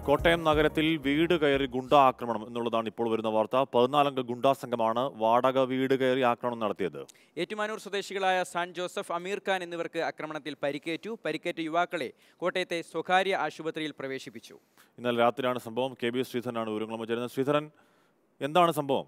കോട്ടയം നഗരത്തിൽ വീട് കയറി ഗുണ്ടാ ആക്രമണം എന്നുള്ളതാണ് ഇപ്പോൾ വരുന്ന വാർത്ത പതിനാലംഗ ഗുണ്ടാ സംഘമാണ് വാടക വീട് കയറി ആക്രമണം നടത്തിയത് ഏറ്റുമാനൂർ സ്വദേശികളായ സാൻ ജോസഫ് അമീർ ഖാൻ എന്നിവർക്ക് ആക്രമണത്തിൽ പരിക്കേറ്റു പരിക്കേറ്റ യുവാക്കളെ കോട്ടയത്തെ സ്വകാര്യ ആശുപത്രിയിൽ പ്രവേശിപ്പിച്ചു ഇന്നലെ രാത്രിയാണ് സംഭവം കെ ബി ശ്രീധരനാണ് വിവരങ്ങളുമായി ചേരുന്നത് ശ്രീധരൻ എന്താണ് സംഭവം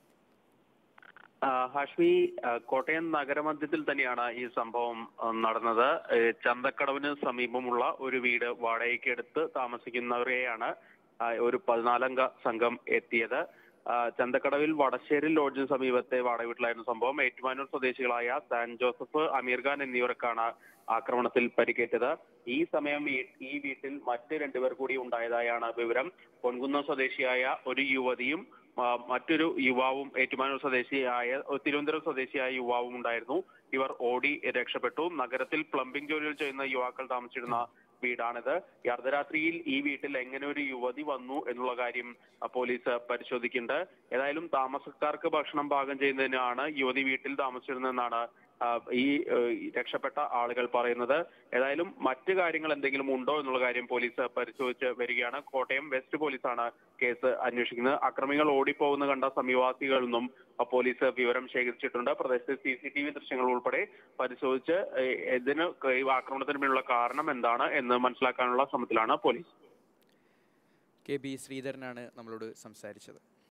ആ, ഹാഷ്മി ആ, കോട്ടയം നഗരമധ്യത്തിൽ തന്നെയാണ് ഈ സംഭവം ആ, നടന്നത് ഏ, ചന്തക്കടവിന് സമീപമുള്ള ഒരു വീട് വാടകയ്ക്ക് എടുത്ത് താമസിക്കുന്നവരെയാണ് ആ, ഒരു പതിനാലംഗ സംഘം എത്തിയത് ആ, ചന്തക്കടവിൽ വടശ്ശേരി ലോഡ്ജിന് സമീപത്തെ വാടക വീട്ടിലായിരുന്നു സംഭവം ഏറ്റുമാനൂർ സ്വദേശികളായ സാൻ ജോസഫ് അമീർ ഖാൻ എന്നിവർക്കാണ് ആക്രമണത്തിൽ പരിക്കേറ്റത് ഈ സമയം ഈ- ഈ വീട്ടിൽ മറ്റ് രണ്ടുപേർ കൂടി ഉണ്ടായതായാണ് വിവരം പൊൻകുന്നം സ്വദേശിയായ ഒരു യുവതിയും ആ, മറ്റൊരു യുവാവും ഏറ്റുമാനൂർ സ്വദേശിയായ തിരുവനന്തപുരം സ്വദേശിയായ യുവാവും ഉണ്ടായിരുന്നു ഇവർ ഓടി രക്ഷപ്പെട്ടു നഗരത്തിൽ പ്ലംബിംഗ് ജോലികൾ ചെയ്യുന്ന യുവാക്കൾ താമസിച്ചിരുന്ന വീടാണിത് ഈ അർദ്ധരാത്രിയിൽ ഈ വീട്ടിൽ എങ്ങനെ ഒരു യുവതി വന്നു എന്നുള്ള കാര്യം ആ, പോലീസ് പരിശോധിക്കുന്നുണ്ട് ഏതായാലും താമസക്കാർക്ക് ഭക്ഷണം പാകം ചെയ്യുന്നതിനാണ് യുവതി വീട്ടിൽ താമസിച്ചിരുന്നതെന്നാണ് ആ, ഈ ഏഹ്, ഈ രക്ഷപ്പെട്ട ആളുകൾ പറയുന്നത് ഏതായാലും മറ്റു കാര്യങ്ങൾ എന്തെങ്കിലും ഉണ്ടോ എന്നുള്ള കാര്യം പോലീസ് പരിശോധിച്ച് വരികയാണ് കോട്ടയം വെസ്റ്റ് പോലീസാണ് കേസ് അന്വേഷിക്കുന്നത് അക്രമികൾ ഓടിപ്പോകുന്ന കണ്ട സമീപവാസികളിൽ നിന്നും ആ, പോലീസ് വിവരം ശേഖരിച്ചിട്ടുണ്ട് പ്രദേശത്തെ സി സി ടി വി ദൃശ്യങ്ങൾ ഉൾപ്പെടെ പരിശോധിച്ച് ഏഹ്, ഇതിന് ഈ ആക്രമണത്തിന് പിന്നിലുള്ള കാരണം എന്താണ് എന്ന് മനസ്സിലാക്കാനുള്ള ശ്രമത്തിലാണ് പോലീസ് കെ ബി ശ്രീധരനാണ് നമ്മളോട് സംസാരിച്ചത്